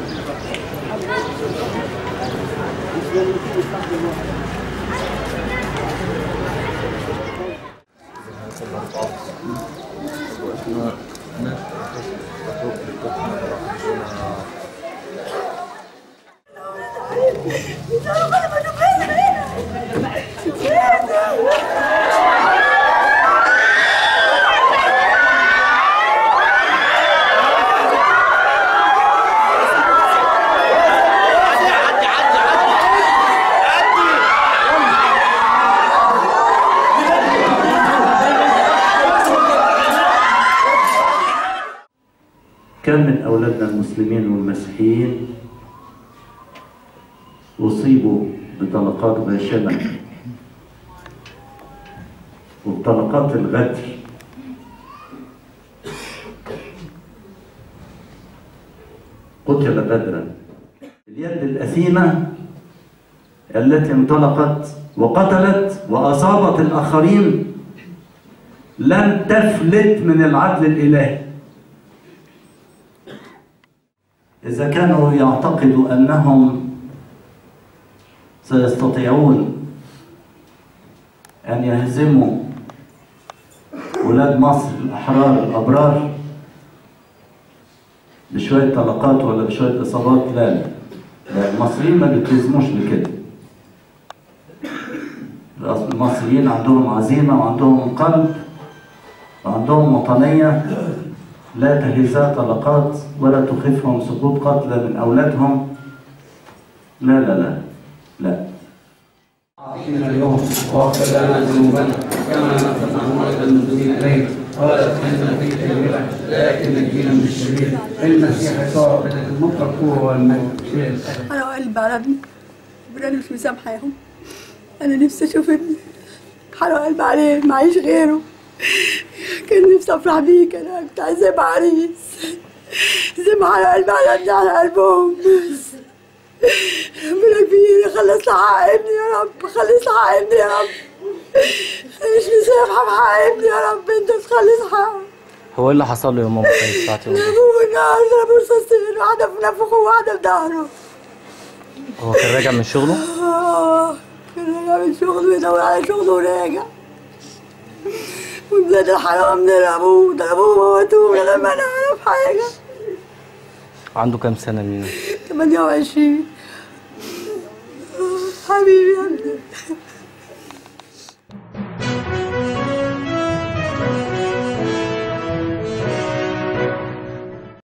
كم من أولادنا المسلمين والمسيحيين أصيبوا بطلقات غاشمة وبطلقات الغدر قتل بدرا اليد الأثيمة التي انطلقت وقتلت وأصابت الآخرين لن تفلت من العدل الإلهي إذا كانوا يعتقدوا أنهم سيستطيعون أن يهزموا ولاد مصر الأحرار الأبرار بشوية طلقات ولا بشوية إصابات لا لا لا، المصريين ما بيلتزموش بكده المصريين عندهم عزيمة وعندهم قلب وعندهم وطنية لا تهزها طلقات ولا تخفهم سقوط قتلى من أولادهم لا لا لا لا أعطنا اليوم واغفر لنا ذنوبنا كما نغفر نحن أيضا المسلمين إلينا ولا تدخلنا في تجربة لكن نجينا من الشرير المسيح يسوع بدك المطلق القوة والمجد انا قلب على ابني ربنا أنا مش مسامحاهم انا نفسي اشوف ابني حرق قلب عليه معيش غيره كان نفسي افرح بيك انا كنت عايزاه يبقى عريس زي ما حرق قلب على ابني على قلبهم بس ربنا كبير خلص لي حق ابني يا رب خلص لي حق ابني يا رب انا مش مسامحه بحق ابني يا رب انت تخلص حقه هو ايه اللي حصل له يا ماما طيب ساعة يوم ضربوه بالنار ضربوه رصاصتين واحده في نفخه وواحده في ظهره هو كان راجع من شغله آه، كان راجع من شغله بيدور على شغله وراجع وولاد الحرام ضربوه ضربوه وموتوه من غير ما نعرف حاجة عنده كام سنة مين 28